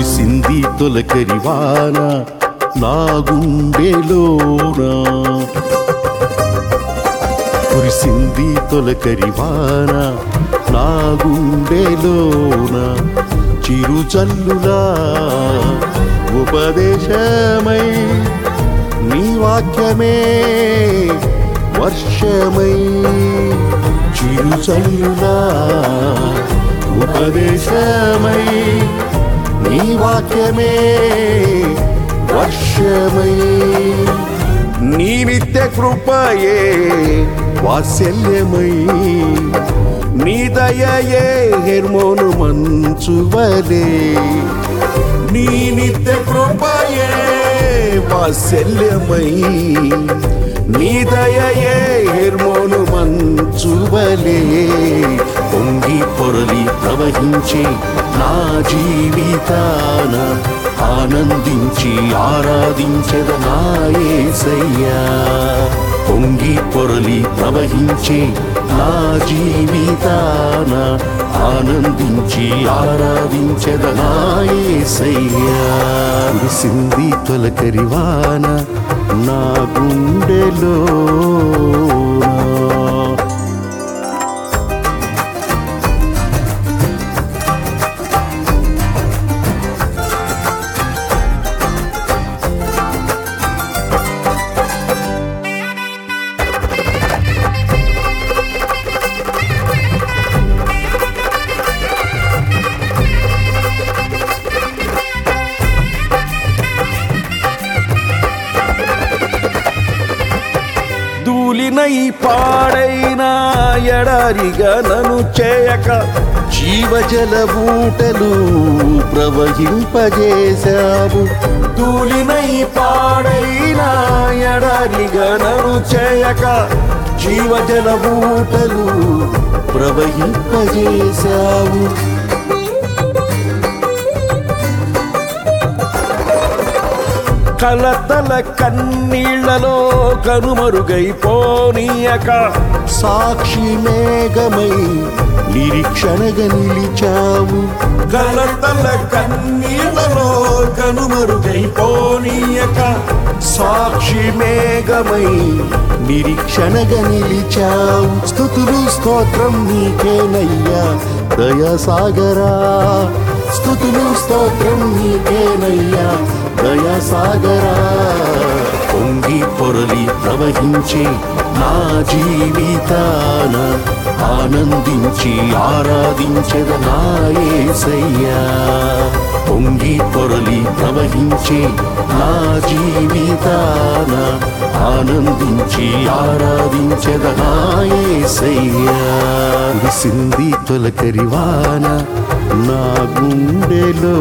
కురిసింది తొలకరివాన నా గుండెలోనా కురిసింది తొలకరివాన నా గుండెలోన చిరుచల్లులా ఉపదేశమై నీ వాక్యమే వర్షమై చిరుచల్లులా ఉపదేశమై నీ వాక్యమే వర్షమై నీ నిత్య కృపయే వాత్సల్యమై నీ దయయే హెర్మోను మంచువలే నీ నిత్య కృపయే వాత్సల్యమై నీ దయయే హెర్మోను మంచువలే పొంగి పొరలి ప్రవహించే నా జీవితాన ఆనందించి ఆరాధించద నాయసయ్యా పొంగి పొరలి ప్రవహించే నా జీవితాన ఆనందించి ఆరాధించద నాయసయ్యా కురిసింది తొలకరివాన నా గుండెలో ధూళినై పాడైన ఎడారిగా నన్ను చేయక జీవజల బూటలు ప్రవహింపజేశావు ధూళినై పాడైన ఎడారిగా నన్ను చేయక జీవజల బూటలు ప్రవహింపజేశావు కలతల కన్నీళ్లలో కనుమరుగైపోనీయక సాక్షి మేఘమై నిరీక్షణగా నిలిచావు కలతల కన్నీళ్లలో కనుమరుగైపోనీయక సాక్షి మేఘమై నిరీక్షణగా నిలిచావు స్థుతులు స్తోత్రం నీకేనయ్యా దయాసాగరా స్థుతులు స్తోత్రం నీకేనయ్యా దయాసాగరా పొంగి పొరలి ప్రవహించే నా జీవితాన ఆనందించి ఆరాధించద నాయసయ్యా పొంగి పొరలి ప్రవహించే నా జీవితాన ఆనందించి ఆరాధించద నాయసయ్యా కురిసింది తొలకరివాన నా గుండెలో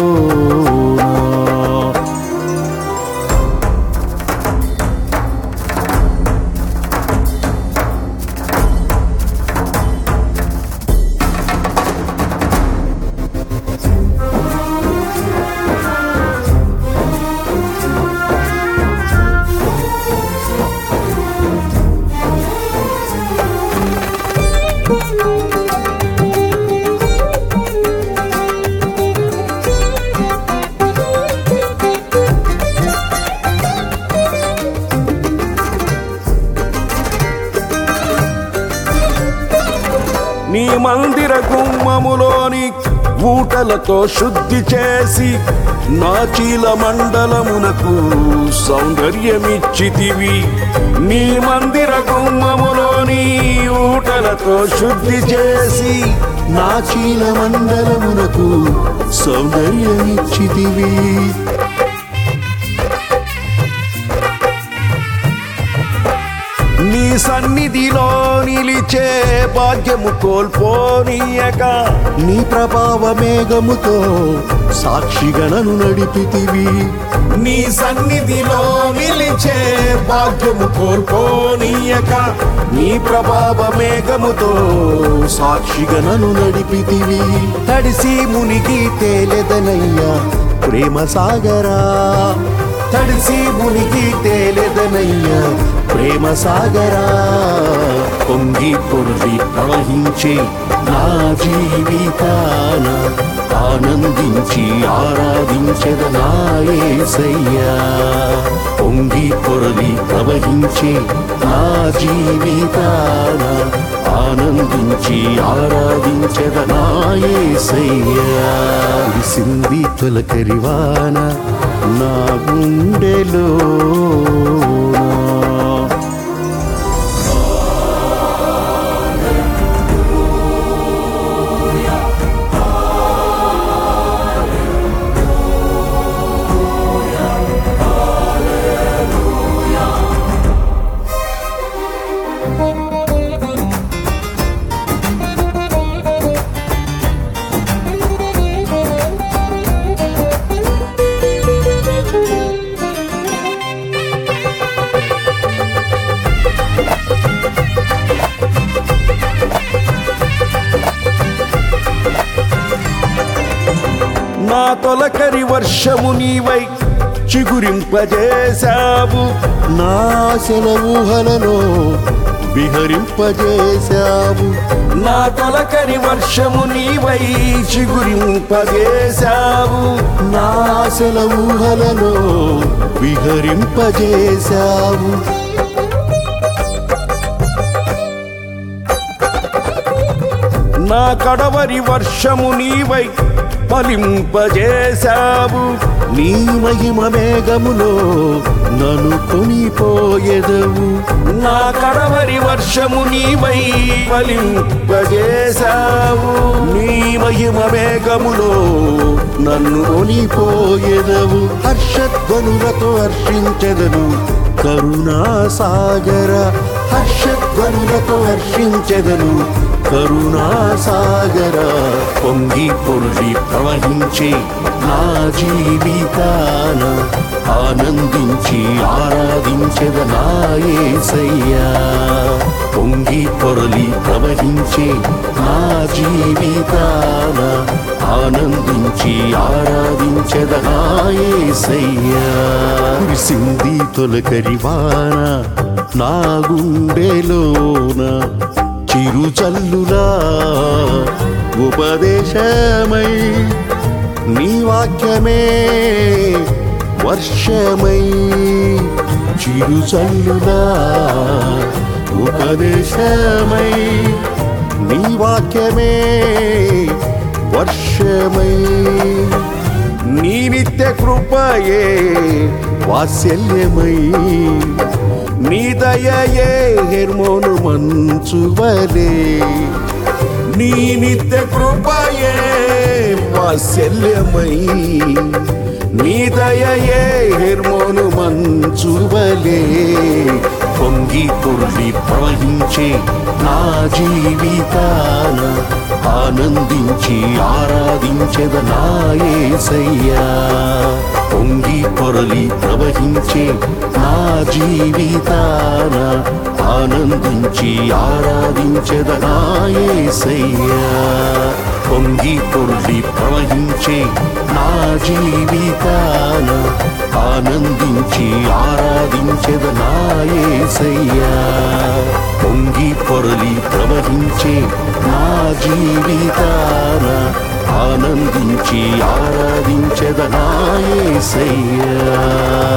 నీ మందిర గుమ్మములోని ఊటలతో శుద్ధి చేసి నా చీల మండలమునకు సౌందర్యమిచ్చితివి నీ మందిర గుమ్మములోని ఊటలతో శుద్ధి చేసి నా చీల మండలమునకు సౌందర్యమిచ్చితివి నీ సన్నిధిలో నిలిచే భాగ్యము కోల్పోనీయక నీ ప్రభావ మేఘముతో సాక్షిగణను నడిపితివి నీ సన్నిధిలో నిలిచే భాగ్యము కోల్పోనీయక నీ ప్రభావ మేఘముతో సాక్షిగణను నడిపితివి తడిసి మునిగి తేలెదనయ్యా ప్రేమ సాగరా తడిసి మునిగి తేలెదనయ్యా ప్రేమ సాగరా పొంగి పొర్లి ప్రవహించే నా జీవితాన ఆనందించి ఆరాధించదనాయసయ్యా పొంగి పొరలి ప్రవహించే నా జీవితాన ఆనందించి ఆరాధించదనాయసయ్యా సింది తొలకరివాన నా గుండెలో నా తొలకరి వర్షము నీవై చిగురింపజేశావు నా సెలవుహలలో విహరింపజేశావు నా తొలకరి వర్షము నీవై చిగురింపజేశావు నా సెలవుహలలో విహరింపజేశావు నా కడవరి వర్షము నీవై ఫలింపజేశావు నీ మహిమ మేఘములో నన్ను కొనిపోయేదవు నా కడవరి వర్షము నీవై ఫలింపజేశావు నీ మహిమ మేఘములో నన్ను కొనిపోయేదవు హర్షధ్వనులతో హర్షించెదను కరుణా సాగర హర్షధ్వనులతో హర్షించెదను కరుణా సాగర పొంగి పొర్లి ప్రవహించే నా జీవితాన ఆనందించి ఆరాధించదనాయసయ్యా పొంగి పొరలి ప్రవహించే నా జీవితాన ఆనందించి ఆరాధించదనాయసయ్యా కురిసింది తొలకరివాన నా గుండెలోన చిరుచల్లులా ఉపదేశమై నీ వాక్యమే వర్షమై చిరుచల్లులా ఉపదేశమై నీ వాక్యమే వర్షమై నీ నిత్య కృపయే వాత్సల్యమై నీ దయయే హెర్మోను మంచువలే నీ నిత్య కృపయే వాత్సల్యమై నీ దయయే హెర్మోను మంచువలే పొంగి పొర్లి ప్రవహించే నా జీవితాన ఆనందించి ఆరాధించదనాయసయ్యా పొంగి పొరలి ప్రవహించే నా జీవితాన ఆనందించి ఆరాధించదనాయసయ్యా పొంగి పొర్లి ప్రవహించే నా జీవితాన ఆనందించి ఆరాధించదనాయసయ్యా పొంగి పొరలి ప్రవహించే నా జీవితాన ఆనందించి ఆరాధించదనాయసయ్యా